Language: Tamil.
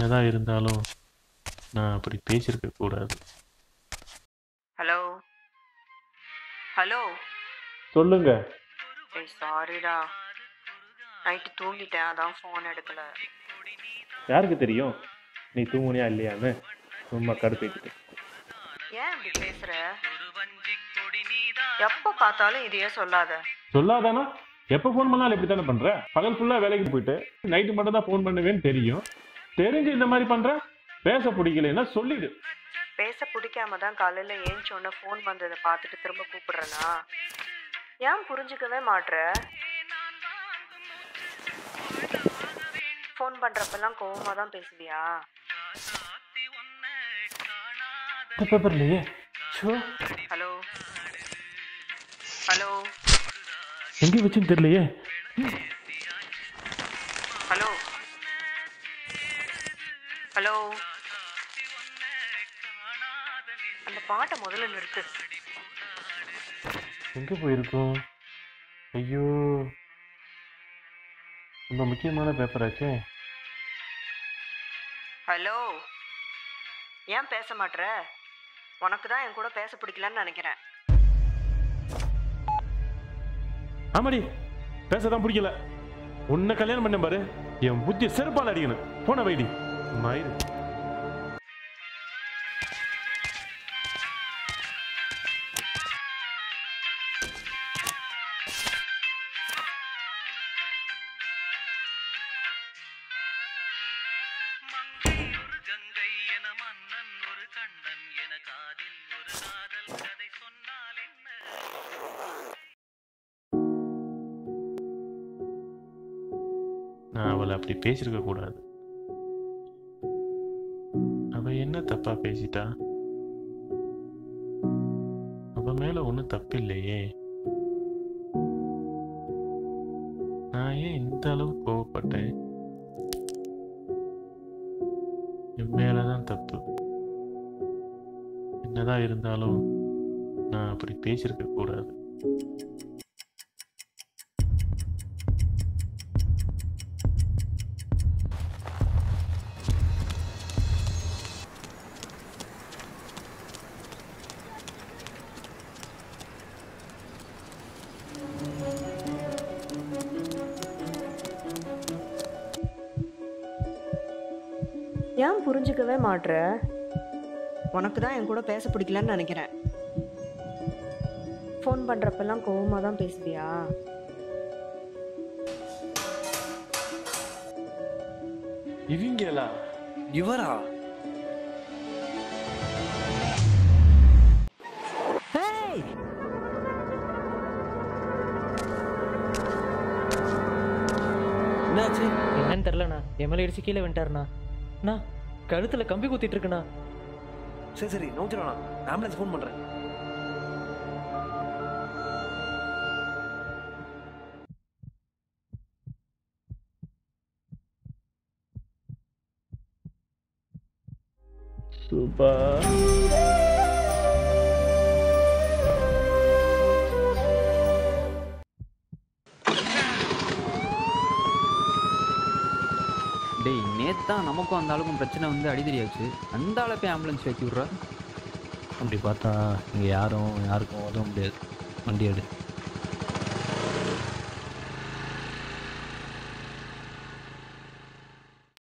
என்னதான் இருந்தாலும் நான் அப்படி பேசியிருக்க கூடாது ஹலோ ஹலோ சொல்லுங்க ஏய் சாரிடா நைட்டு தூங்கிட்டேன் அதான் ஃபோன் எடுக்கல யாருக்கு தெரியும் நீ தூங்குனியா இல்லையான்னு சும்மா கடுப்பேக்கிட்டு ஏன் இப்படி பேசுற எப்போ பார்த்தாலும் இதையே சொல்லாத சொல்லாதானா எப்போ ஃபோன் பண்ணாலும் இப்படி தானே பண்ற பகல் ஃபுல்லா வேலைக்கு போயிட்டு நைட்டு மட்டும் தான் ஃபோன் பண்ணுவேன்னு தெரியும் தெரிஞ்சு இந்த மாதிரி பண்ற பேச பிடிக்கலைன்னா சொல்லிடு பேச பிடிக்காம தான் காலையில ஏஞ்சோடனே ஃபோன் வந்ததை பார்த்துட்டு திரும்ப கூப்பிடுறேனா ஏன் புரிஞ்சுக்கவே மாட்ற ஃபோன் பண்றப்பெல்லாம் கோவமா தான் பேசுவியா பேப்பர் இல்லையே ஷோ ஹலோ ஹலோ எங்கே வச்சுன்னு தெரியலையே ஹலோ ஹலோ அந்த பாட்டை முதல்ல நிறுத்து எங்கே போயிருக்கோம் ஐயோ ரொம்ப முக்கியமான பேப்பராச்சே ஹலோ ஏன் பேச மாட்ற உனக்கு தான் என் கூட பேச பிடிக்கலன்னு நினைக்கிறேன் ஆமாடி பேசதான் பிடிக்கல உன்னை கல்யாணம் பண்ண பாரு என் புத்தி செருப்பால் அடிக்கணும் போன வைடி மயிறு ஒரு கங்கை என மன்னன் ஒரு கண்ணன் என காதில் ஒரு காதல் கதை சொன்னால் என்ன நான் அவளை அப்படி பேசியிருக்க கூடாது அவ என்ன தப்பா பேசிட்டா அவ மேல ஒன்றும் தப்பு இல்லையே நான் ஏன் இந்த அளவு கோவப்பட்டேன் என் மேலதான் தப்பு என்னதான் இருந்தாலும் நான் அப்படி பேசியிருக்க கூடாது ஏன் புரிஞ்சுக்கவே மாட்ற உனக்கு தான் என் கூட பேச பிடிக்கலன்னு நினைக்கிறேன் ஃபோன் பண்றப்பெல்லாம் கோவமா தான் பேசுவியா இவங்களா இவரா என்னாச்சு என்னன்னு தெரிலண்ணா எம்எல்ஏ அடிச்சு கீழே வந்துட்டாருண்ணா அண்ணா கழுத்துல கம்பி குத்திட்டு இருக்குண்ணா சரி சரி நோச்சிடலாம் ஆம்புலன்ஸ் ஃபோன் பண்றேன் சூப்பர் டேய் நேத்தான் நமக்கும் அந்த ஆளுக்கும் பிரச்சனை வந்து அடிதடியாச்சு அந்த ஆளை போய் ஆம்புலன்ஸ் ஏற்றி விட்றா அப்படி பார்த்தா இங்கே யாரும் யாருக்கும் உதவ முடியாது வண்டி எடு